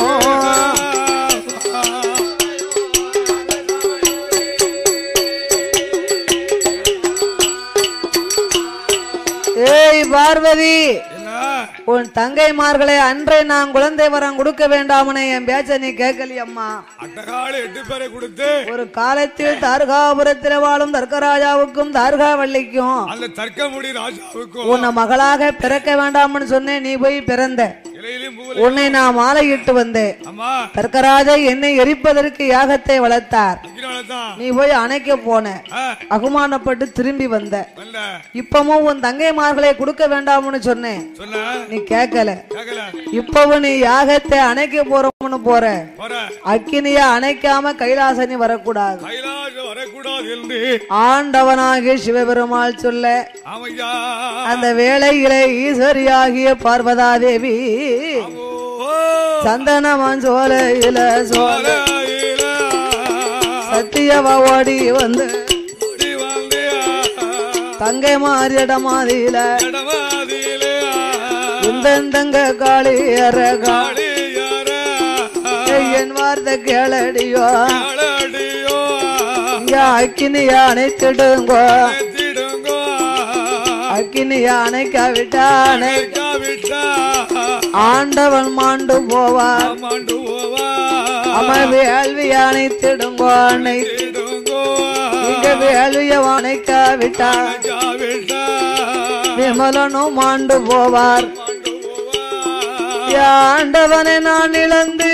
ஏய் பார்வதி என்ன உன் தங்கைமார்களை அன்றே நான் குழந்தை வரம் கொடுக்க வேண்டாமனே என் பேச்ச நீ கேட்கலையம்மா அட்டகால எட்டு பேரை கொடுத்து ஒரு காலத்தில் தார்காபுரத்தில் வாழும் தர்க்கராஜாவுக்கும் தார்காவல்லிக்கும் அந்த தர்க்கமுடி ராஜாவுக்கும் உன்னை மகளாக பிறக்க வேண்டாம்னு சொன்னேன் நீ போய் பிறந்த இலையிலும் பூவிலும் உன்னை நான் மாலையிட்டு வந்தேன் அம்மா தர்க்கராஜா என்னை எரிப்பதற்கு யாகத்தை வளர்த்தார் அக்கினாலதான் நீ போய் அணைக்க போன ஆ, அகுமானப்பட்டு திரும்பி வந்த வந்த இப்பவும் உன் தங்கைமார்களை கொடுக்க வேண்டாம்னு சொன்னேன் சொன்ன நீ கேட்கல கேக்கல இப்பவும் நீ யாகத்தை அணைக்க போறோம்னு போற போற அக்கினிய அணைக்காம கைலாசனி வரக்கூடாது கைலாசம் வரக்கூடாது என்று ஆண்டவனாகிய சிவபெருமாள் சொல்ல ஆமையா அந்த வேளையிலே ஈஸ்வரியாகிய பார்வதாதேவி ஓ சந்தனமன் சோலையில சோல சோலையில சத்தியவ ஓடி வந்து ஓடி வந்தியா, தங்கை மாறிடமாதியில இடவாதியிலே இந்தந்தங்க காளியர காளியார என் வார்த்தை கேளடியோ காளடியோ இங்க அக்கினிய அணைத்திடுங்கோ திடுங்கோ அக்கினிய அணைக்காவிட்டானே விட்டா ஆண்டவன் மாண்டு போவார் மாண்டு போவா அவன் வேள்வி அணைத்திடுங்கோ அணை திடுங்கோ இங்க வேள்விய அணைக்காவிட்டார் விட்டா விமலனும் மாண்டு போவார் மாண்டு போவா ஆண்டவனை நான் இழந்து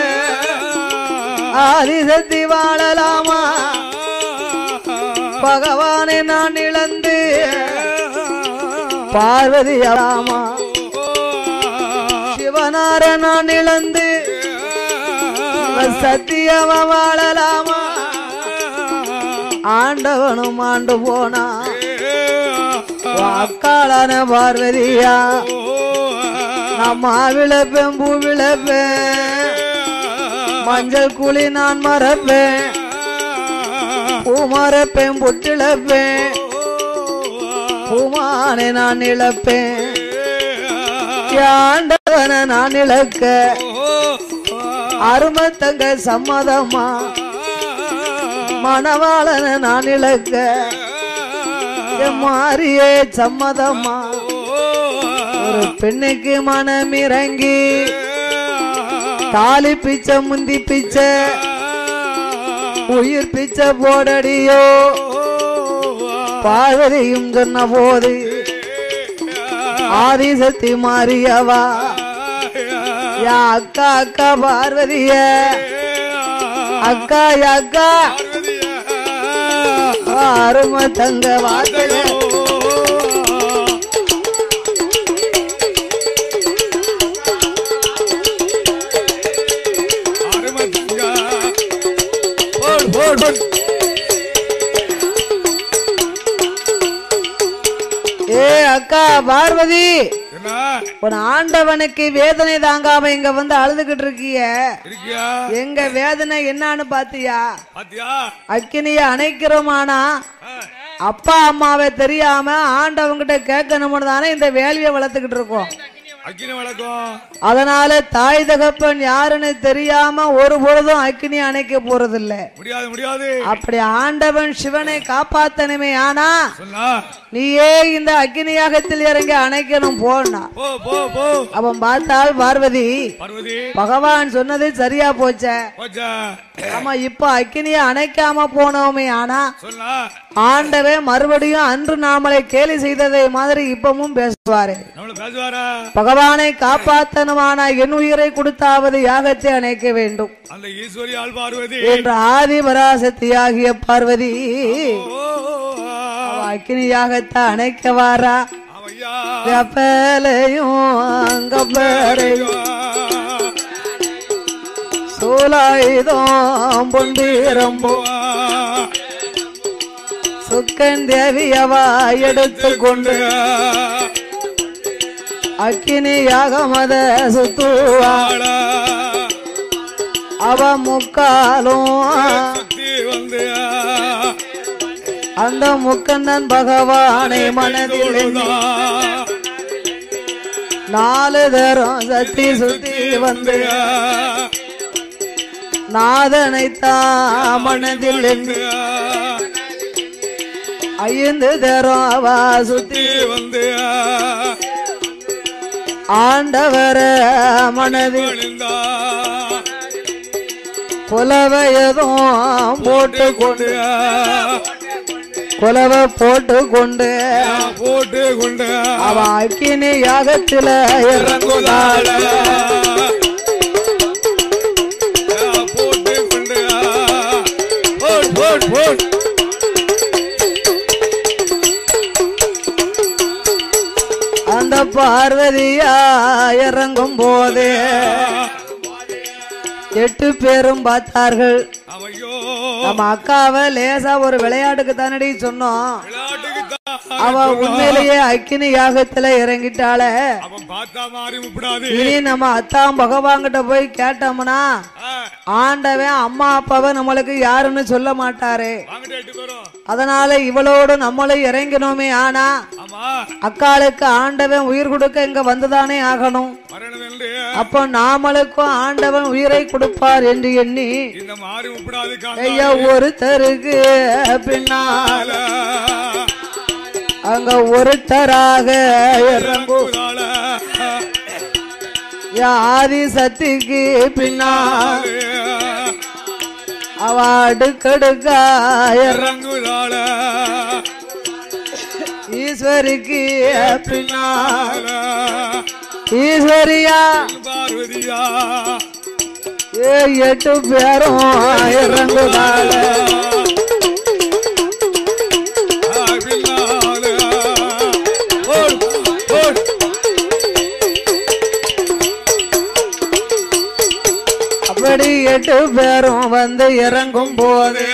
ஆதிசக்தி வாழலாமா பகவானை நான் இழந்து பார்வதி அழாமா சிவனார நான் இழந்து சத்தியம வாழலாமா ஆண்டவனும் ஆண்டு போனா வாக்காளான பார்வதியா நான் மாவிளப்பேன் பூ விளப்பேன் மஞ்சள் குழி நான் மறப்பேன் பூ மறப்பேன் பொட்டிழப்பேன் பூமானை நான் இழப்பேன் ஆண்டவனை நான் இழக்க அருமை தங்க சம்மதமா மணவாளனை நான் இழக்க என் மாறியே சம்மதமா ஒரு பெண்ணுக்கு மனம் இறங்கி தாலி பிச்சை முந்தி பிச்சை உயிர் பிச்சை போடடியோ பார்வதியும் சொன்ன போது ஆதிசக்தி மாறியவா யா அக்கா அக்கா பார்வதிய அக்கா யா அக்கா அருமை தங்க வாசல ஏ அக்கா பார்வதி என்ன உன் ஆண்டவனுக்கு வேதனை தாங்காம இங்க வந்து அழுதுகிட்டு இருக்கிய இருக்கியா எங்க வேதனை என்னன்னு பாத்தியா பாத்தியா அக்கினிய அணைக்கிறோமானா ஆ, அப்பா அம்மாவை தெரியாம ஆண்டவங்கிட்ட கேட்கணும்னு தானே இந்த வேலையை வளர்த்துக்கிட்டு இருக்கோம் அக்கினி வழக்கம் அதனால தாய் தகப்பன் யாருன்னு தெரியாம ஒரு பொழுதும் அக்கினி அணைக்க போறதில்ல முடியாது முடியாது அப்படி ஆண்டவன் சிவனை காப்பாத்தனுமே ஆனா சொன்னா நீயே இந்த அக்கினி யாகத்தில் இறங்கி அணைக்கணும் போனா போ போ போ அவன் பார்த்தால் பார்வதி பார்வதி பகவான் சொன்னது சரியா போச்சே போச்சா ஆமா இப்ப அக்கினிய அணைக்காம போனோமே ஆனா சொன்னா ஆண்டவே மறுபடியும் அன்று நாமளை கேலி செய்ததை மாதிரி இப்பவும் பேசுவாரு நம்மள பேசுவாரா பகவானை காப்பாத்தனமான என் உயிரை கொடுத்தாவது யாகத்தை அணைக்க வேண்டும் அந்த ஈஸ்வரி ஆள் பார்வதி என்ற ஆதி பராசக்தியாகிய பார்வதி ஓ, அவ அக்கினி யாகத்தை அணைக்க வாரா அவையா வெப்பலையும் அங்கப்பரையும் சூலாயுதம் பொன்வீரம்போ போவா சுக்கன் தேவியவா எடுத்து கொண்டு அக்கினியாக மத சுத்துவா அவ முக்காலும் சுத்தி வந்து அந்த முக்கண்ணன் பகவானை மனதில் எண்ணி நாலு தரம் சத்தி சுத்தி வந்து நாதனை தான் மனதில் எண்ணி ஐந்து தரம் அவ சுத்தி வந்து ஆண்டவர மனதில் விழுந்தா குலவையதும் போட்டு கொண்டு குலவை போட்டு கொண்டு போட்டு கொண்டு அவ அக்கினி யாகத்தில இறங்குதாள் போட்டு கொண்டு போட் போட் போட் அந்த பார்வதியா இறங்கும் போது எட்டு பேரும் பார்த்தார்கள் ஐயோ நம்ம அக்காவை லேசா ஒரு விளையாட்டுக்கு தானடி சொன்னோம் விளையாட்டுக்கு தான் அவ உண்மையிலேயே அக்கினி யாகத்துல இறங்கிட்டாளே அவன் பார்த்தா மாறி விடாது இனி நம்ம அத்தான் பகவான்கிட்ட போய் கேட்டோம்னா ஆண்டவன் அம்மா அப்பாவை நம்மளுக்கு யாருன்னு சொல்ல மாட்டாரு வாங்கிட்டு எட்டு பேரும் அதனால இவளோடு நம்மளும் இறங்கினோமே ஆனா ஆமா அக்காளுக்கு ஆண்டவன் உயிர் கொடுக்க இங்க வந்துதானே ஆகணும் மரணம் என்று அப்போ நாமளுக்கும் ஆண்டவன் உயிரை கொடுப்பார் என்று எண்ணி இந்த மாறி விடாது ஐயா ஒருத்தருக்கு பின்னால் அங்க ஒருத்தராக இறங்கும் ஆதி சக்திக்கு பின்னால் அவ அடுக்கடுக்கா இறங்கும் இறங்குதாள ஈஸ்வரிக்கு பின்னால் ஈஸ்வரியா பார்வதியா ஏ எட்டு பேரும் இறங்குதாள பின்னால ஓடு ஓடு அப்படி எட்டு பேரும் வந்து இறங்கும் போது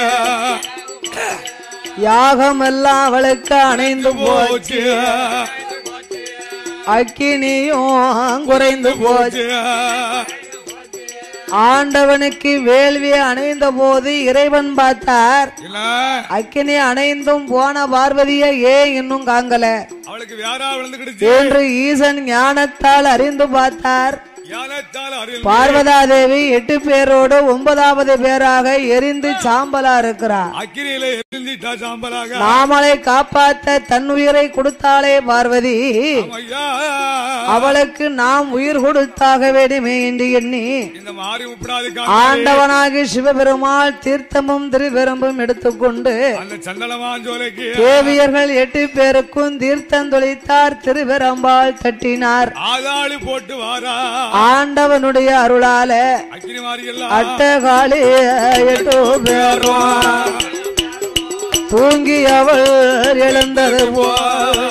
யாகம் எல்லாம் அவளுக்கு அணைந்து போச்சு போச்சு அக்கினியும் குறைந்து போச்சு ஆண்டவனுக்கு வேள்வி அணைந்த போது இறைவன் பார்த்தார் இல்ல அக்கினி அணைந்தும் போன பார்வதியை ஏன் இன்னும் காங்கல அவளுக்கு வேறா விழுந்துக்கிடுச்சு என்று ஈசன் ஞானத்தால் அறிந்து பார்த்தார் யானத்தால் அறிவு பார்வதாதேவி எட்டு பேரோடு ஒன்பதாவது பேராக எரிந்து சாம்பலா இருக்கிறார் அக்கினியில எரிஞ்சிட்டா சாம்பலாக நாமளை காப்பாத்த தன் உயிரை கொடுத்தாளே பார்வதி ஐயா அவளுக்கு நாம் உயிர் கொடுத்தாக வேண்டுமே என்று எண்ணி இந்த மாறி உப்படாது ஆண்டவனாகி சிவபெருமாள் தீர்த்தமும் திருவெரும்பும் எடுத்துக்கொண்டு அந்த சந்தனமாஞ்சோலைக்கு தேவியர்கள் எட்டு பேருக்கும் தீர்த்தம் தொளித்தார் திருவெரம்பாள் தட்டினார் ஆதாளி போட்டு வாரா ஆண்டவனுடைய அருளால அக்கினி மாறி எல்லாம் அட்டகாளி எட்டு பேரும் தூங்கி அவள் எழுந்தது போல்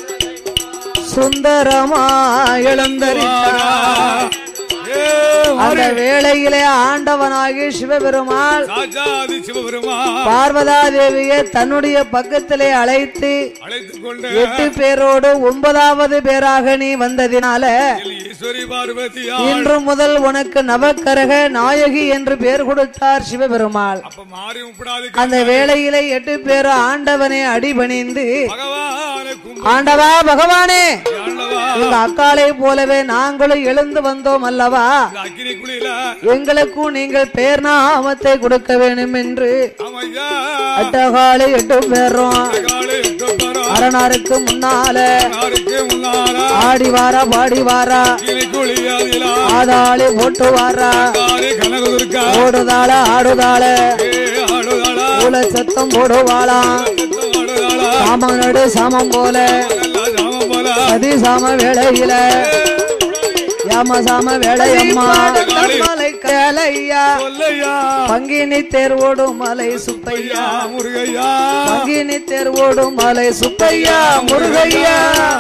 சுந்தரமா எழுந்தரித்தார் ஏ அந்த வேளையிலே ஆண்டவனாகி சிவபெருமாள் ராஜாதி சிவபெருமா பார்வதா தேவியை தன்னுடைய பக்கத்திலே அழைத்து அழைத்துக் கொண்டு எட்டு பேரோடு ஒன்பதாவது பேராக நீ வந்ததினால ஈஸ்வரி பார்வதியா இன்று முதல் உனக்கு நவக்கரக நாயகி என்று பெயர் கொடுத்தார் சிவபெருமாள் அப்ப மாறி உப்படாது அந்த வேளையிலே எட்டு பேர் ஆண்டவனை அடிபணிந்து பகவான கும்பி ஆண்டவா பகவானே ஆண்டவா எங்க அக்காலை போலவே நாங்களும் எழுந்து வந்தோம் அல்லவா இந்த அக்கினி குளியில எங்களுக்கும் நீங்கள் பேர் நாமத்தை கொடுக்க வேண்டும் என்று ஆமையா அட்டகாலை எட்டு பேரும் காலை எட்டு பேரும் அரணாருக்கு முன்னால யாருக்கு முன்னால ஆடி வாரா பாடி வாரா அக்கினி குளியாதிலா ஆதாளி போட்டு வாரா காரி கனகுதுர்க்கா ஓடுதாள ஆடுதாள ஏ ஆடுதாளா ஊல சத்தம் போடுவாளாம் சத்தம் ஆடுதாளா சாமம் நடு சாமம் போல நல்லா ஜாமம் போல சதி சாம வேளையில யாம சாம வேளையம்மா மலை கேளையா சொல்லையா பங்கினி தேர்வோடும் மலை சுப்பையா முருகையா பங்கினி தேர்வோடும் மலை சுப்பையா முருகையா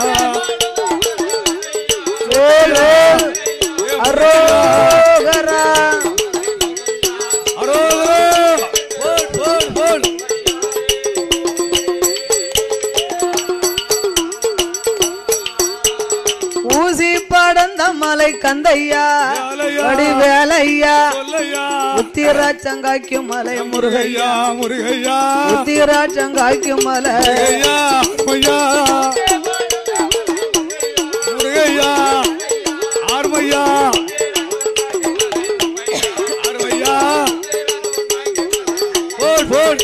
வேல் வேல் அரோகரா அரோகரா போல் போல் போல் மலை கந்தையா வேலையா. வடிவேலையா சொல்லையா உத்திராச்சங்காய்க்கும் மலை முருகையா முருகையா உத்திராச்சங்காய்க்கும் மலை முருகையா முருகையா முருகையா ஆர்மையா ஆர்மையா போல் போல்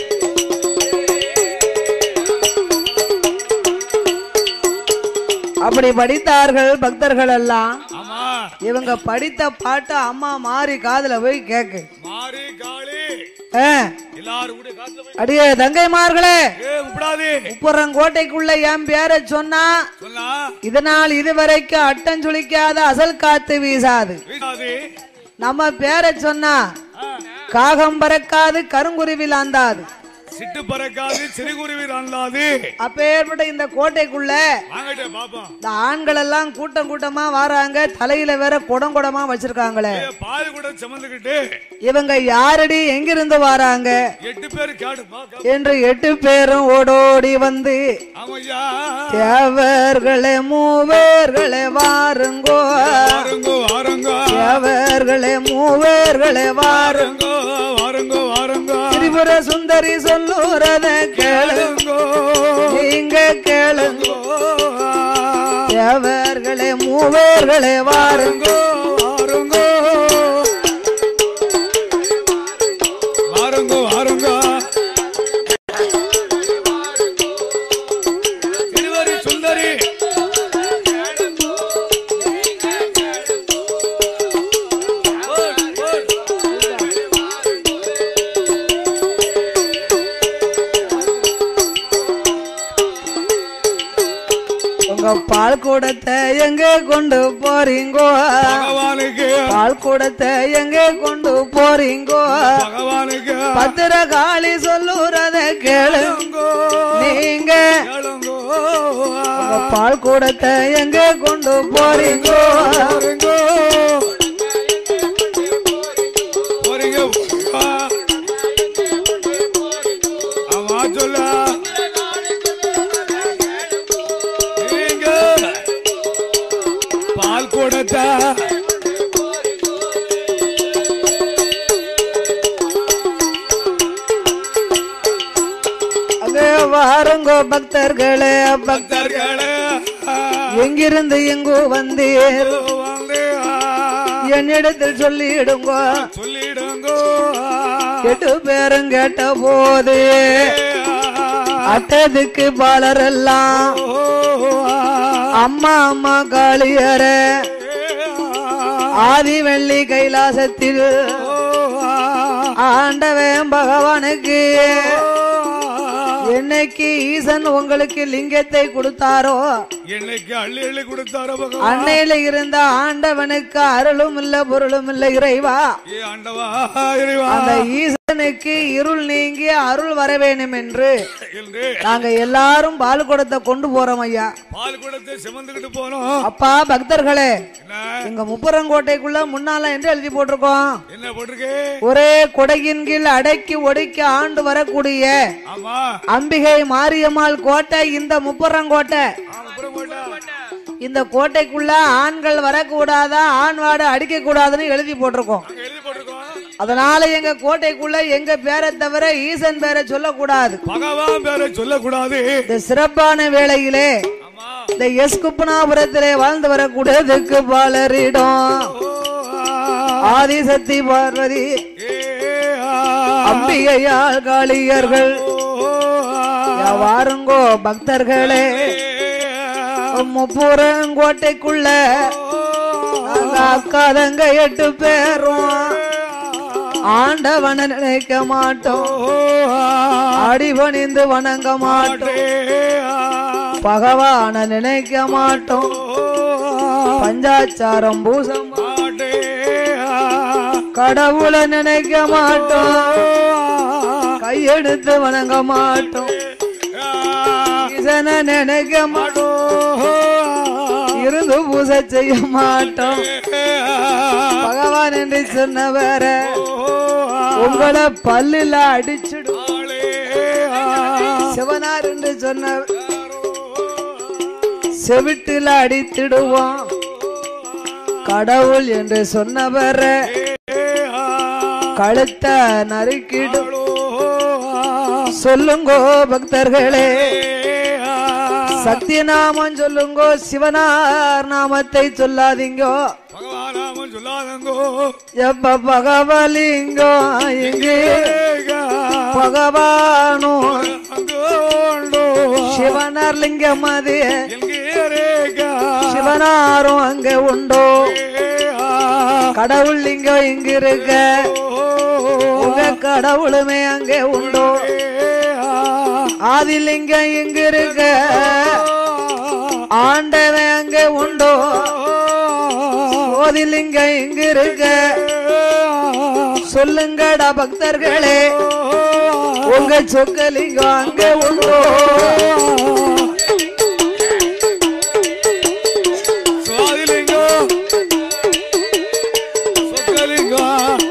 அப்படி படித்தார்கள் பக்தர்கள் எல்லாம் ஆமா இவங்க படித்த பாட்டு அம்மா மாறி காதுல போய் கேக்கு மாறி காளி ஆ, எல்லாரும் கூட காத்துல போய் அடியே தங்கைமார்களே ஏ உப்படாதே உப்புறங்கோட்டைக்குள்ள என் பேரை சொன்னா சொன்னா இதனால் இதுவரைக்கும் அட்டம் சுளிக்காத அசல் காத்து வீசாது வீசாதே நம்ம பேரை சொன்னா ஆ, காகம் பறக்காது கருங்குருவி லாந்தாது சிட்டு பறக்காது சிறுகுருவி அல்லாது அப்பேற்பட்ட இந்த கோட்டைக்குள்ள வாங்கட்டே பாப்போம் இந்த ஆண்கள் எல்லாம் கூட்டம் கூட்டமா வராங்க தலையில வேற குடம் குடமா வச்சிருக்காங்களே ஏ, பால் கூட சுமந்துக்கிட்டு இவங்க யாரடி எங்கிருந்து வராங்க எட்டு பேர் கேடுப்பா என்று எட்டு பேரும் ஓடோடி வந்து ஆமையா தேவர்களே மூவேர்களே வாருங்கோ வாருங்கோ வாருங்கோ தேவர்களே மூவேர்களே வாருங்கோ வாருங்கோ வாருங்கோ வாருங்கோ திரிபுர சுந்தரி சொல்லுறத கேளு வாருங்கோ நீங்க கேளுங்க வாருங்கோ தேவர்களே மூவேர்களே வாருங்கோ வாருங்கோ வாருங்கோ வாருங்கோ திருவரி சுந்தரி ஓட், ஓட். உங்க பால் கூடத்தை எங்க கொண்டு போறீங்கோ பகவானுக்கு பால் கூடத்தை எங்க கொண்டு போறீங்கோ பகவானுக்கு பத்திரகாளி சொல்லுறத கேளு கேளுங்கோ நீங்க கேளுங்கோ உங்க பால் கூடத்தை எங்க கொண்டு போறீங்கோ போறீங்கோ போறீங்க போறீங்க. ஆமா சொல்ல நீங்க பால் கூடத்தா அங்க வாருங்கோ பக்தர்களே பக்தர் பக்தர்களே எங்கிருந்து எங்கோ வந்தீர் வந்து என்னிடத்தில் சொல்லிடுங்கோ சொல்லிடுங்கோ எட்டு பேரும் கேட்ட போது அட்டதுக்கு பாலரெல்லாம் அம்மா அம்மா காளியர ஆதி வெள்ளி கைலாசத்தில் ஆண்டவன் பகவானுக்கு என்னைக்கு ஈசன் உங்களுக்கு லிங்கத்தை கொடுத்தாரோ என்னைக்கு அள்ளி அள்ளி கொடுத்தார பகவான் அன்னையில இருந்த ஆண்டவனுக்கு அருளும் இல்ல பொருளும் இல்ல இறைவா ஏ ஆண்டவா இறைவா அந்த ஈசனுக்கு இருள் நீங்கி அருள் வர வேண்டும் என்று என்று நாங்க எல்லாரும் பாலுக்குடத்தை கொண்டு போறோம் ஐயா பால் குடத்தை சுமந்துக்கிட்டு போனோம் அப்பா பக்தர்களே என்ன எங்க முப்புறங்கோட்டைக்குள்ள முன்னால என்று எழுதி போட்டிருக்கோம் என்ன போட்டிருக்கு ஒரே கொடையின் கீழ் அடக்கி ஒடுக்கி ஆண்டு வரக்கூடிய ஆமா அம்பிகை மாரியம்மாள் கோட்டை இந்த முப்புறங்கோட்டை ஆமா, அப்புறம் போட்டா இந்த கோட்டைக்குள்ள ஆண்கள் வரக்கூடாதா ஆண் வாடு அடிக்க கூடாதுன்னு எழுதி போட்டிருக்கோம் அங்க எழுதி போட்டிருக்கோம் அதனால எங்க கோட்டைக்குள்ள எங்க பேரை தவிர ஈசன் பேரை சொல்லக்கூடாது பகவான் பேரை சொல்லக்கூடாது இந்த சிறப்பான வேளையிலே ஆமா இந்த எஸ் குப்பனாபுரத்திலே வாழ்ந்து வரக்கூடியதுக்கு பாலரிடம் ஓ, ஆதிசக்தி பார்வதி ஏ, ஆ, அம்பிகையால் காளியர்கள் ஓ, யா வாருங்கோ பக்தர்களே முப்புறங்கோட்டைக்குள்ள நாங்க அக்கா தங்க எட்டு பேரும் ஆண்டவனை நினைக்க மாட்டோம் அடி பணிந்து வணங்க மாட்டோம் பகவான நினைக்க மாட்டோம் பஞ்சாச்சாரம் பூசம் கடவுளை நினைக்க மாட்டோம் கையெடுத்து வணங்க மாட்டோம் ஈசனை நினைக்க மாட்டோம் இருந்து பூசை செய்ய மாட்டோம் பகவான் என்று சொன்னவர உங்களை பல்லுல அடிச்சிடும் சிவனார் என்று சொன்ன செவிட்டுல அடித்திடுவோம் கடவுள் என்று சொன்னவர் ஏ ஆ கழுத்த நறுக்கிடும் ஆளோ ஆ சொல்லுங்கோ பக்தர்களே ஏ ஆ சக்தி நாமம் சொல்லுங்கோ சிவனார் நாமத்தை சொல்லாதீங்கோ பகவானாமன் சொல்லாதங்கோ எப்ப பகவலிங்கோ இங்கு ஏகா பகவானோ அங்கோண்டோ சிவனார் லிங்கம் அது எங்கே ரேகா சிவனாரும் அங்க உண்டோ ஏ ஆ கடவுள் லிங்கம் இங்க இருக்க ஓ உங்க கடவுளுமே அங்கே உண்டோ ஏ ஆ ஆதிலிங்கம் இங்க இருக்க ஆண்டவன் அங்கே உண்டோ ஓதிலிங்கம் இங்க இருக்க சொல்லுங்கடா பக்தர்களே உங்க சொக்கலிங்கம் அங்கே உண்டோ சுவாதிலிங்கம் சொக்கலிங்கம்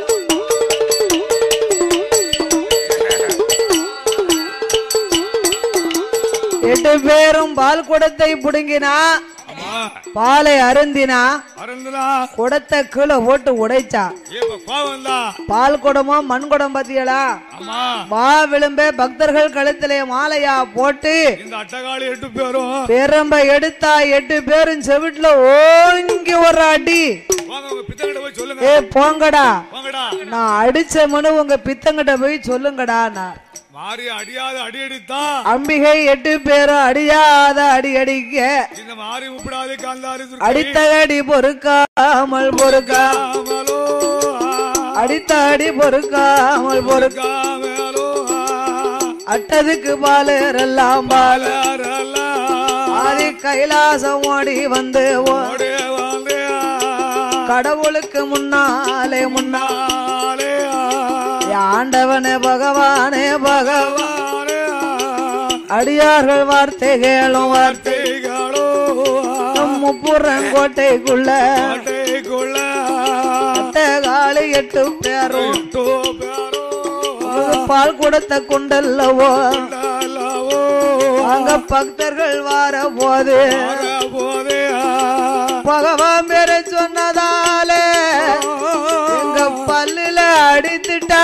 எட்டு பேரும் பால் குடத்தை புடுங்கினா அம்மா பாலை அருந்தினா அருந்தனா குடத்தை கீழே போட்டு உடைச்சா இப்ப கோவம் தான் பால் குடமோ மண் குடம் பாத்தீங்களா அம்மா வா விளிம்பே பக்தர்கள் கழுத்திலே மாலையா போட்டு இந்த அட்டகாளி எட்டு பேரும் பெரம்ப எடுத்தா எட்டு பேரும் செவிட்டுல ஓங்கி ஒரு அடி வாங்க உங்க பித்தங்கிட்ட போய் சொல்லுங்க ஏ போங்கடா வாங்கடா நான் அடிச்ச மனு உங்க பித்தங்கிட்ட போய் சொல்லுங்கடா நான் மாறி அடியாத அடி அடித்தா அம்பிகை எட்டு பேரும் அடியாத அடி அடிக்க இந்த மாறி உப்பிடாதே காந்தாரி அடித்த அடி பொறுக்காமல் பொறுக்கா துர்காமலோ அடித்த அடி பொறுக்காமல் பொறுக்கா துர்காமலோ அட்டதுக்கு பாலரெல்லாம் பால பாலரலா ஆதி கைலாசம் ஓடி வந்து ஓ- ஓடே வந்தே கடவுளுக்கு முன்னாலே முன்னா ஆலே ஆண்டவனே பகவானே பகவான் ஆலே அடியார்கள் வார்த்தை கேளும் வார்த்தை தேகளோ முப்புறங்கோட்டைக்குள்ள ஆட்டைக்குள்ள காளி எட்டு பேரும் எட்டோ பேரோ பால் குடத்தை கொண்டல்லவோ டாலவோ அங்க பக்தர்கள் வார போது ஆக போதே பகவான் பேரை சொன்னதாலே எங்க பல்லுல அடித்துட்டா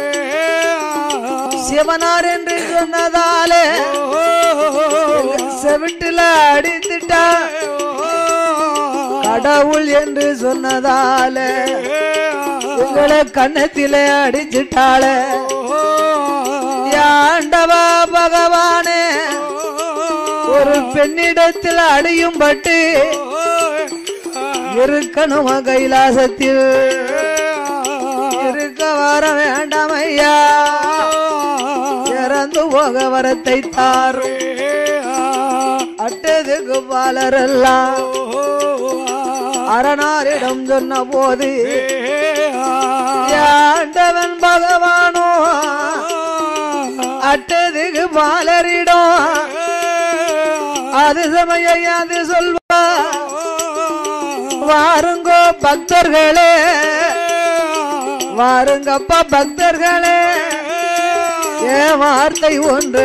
சிவனார் என்று சொன்னதாலே எங்க செவிட்டுல அடித்துட்டா கடவுள் என்று சொன்னதாலே எங்களை கண்ணத்திலே அடிச்சிட்டாளே ஆண்டவா பகவானே ஒரு பெண்ணிடத்தில் அடியும் பட்டு இருக்கணுமா கைலாசத்தில் இருக்க வர வேண்டாம் ஐயா இறந்து போக வரத்தை தாரும் அட்டதுக்கு பாலரெல்லாம் அரணாரிடம் சொன்ன போது ஆண்டவன் பகவானோ அட்டதுக்கு பாலரிடம் அது சமய அது சொல்வா வாருங்கோ பக்தர்களே வாருங்கப்பா பக்தர்களே ஏ வார்த்தை ஒன்று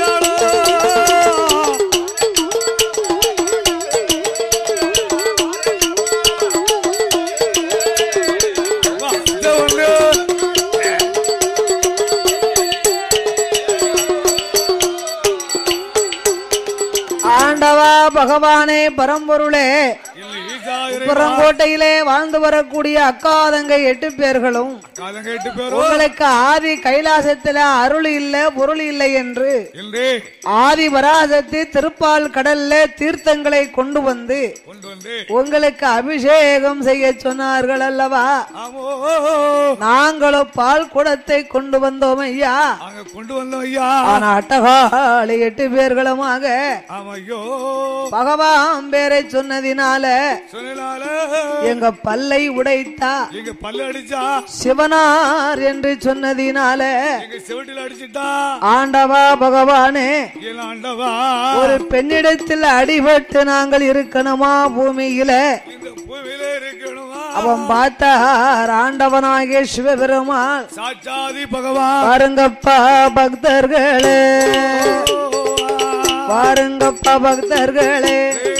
ஆண்டவா பகவானே பரம்பொருளே புறங்கோட்டையிலே வாழ்ந்து வரக்கூடிய அக்காதங்க எட்டு பேர்களும் கேட்டு பேரும் உங்களுக்கு ஆதி கைலாசத்துல அருள் இல்ல பொருள் இல்லை என்று என்று ஆதி வராசத்து திருப்பால் கடல்ல தீர்த்தங்களை கொண்டு வந்து கொண்டு வந்து உங்களுக்கு அபிஷேகம் செய்ய சொன்னார்கள் அல்லவா ஆமோ நாங்களும் பால் குடத்தை கொண்டு வந்தோம் ஐயா அங்க கொண்டு வந்தோம் ஐயா ஆனா அட்டகாளி எட்டு பேர்களுமாக ஆமா ஐயோ பகவான் பேரை சொன்னதினால சொன்னால எங்க பல்லை உடைத்தா எங்க பல்லு அடிச்சா சிவனார் என்று சொன்னதினால எங்க செவட்டில் அடிச்சிட்டா ஆண்டவா பகவானே என் ஆண்டவா ஒரு பெண்ணிடத்தில் அடிபட்டு நாங்கள் இருக்கணுமா பூமியில இந்த பூமியில இருக்கணுமா அவன் பார்த்தார் ஆண்டவனாகிய சிவபெருமான் சாட்சாதி பகவான் பாருங்கப்பா பக்தர்களே பாருங்கப்பா பக்தர்களே ஏ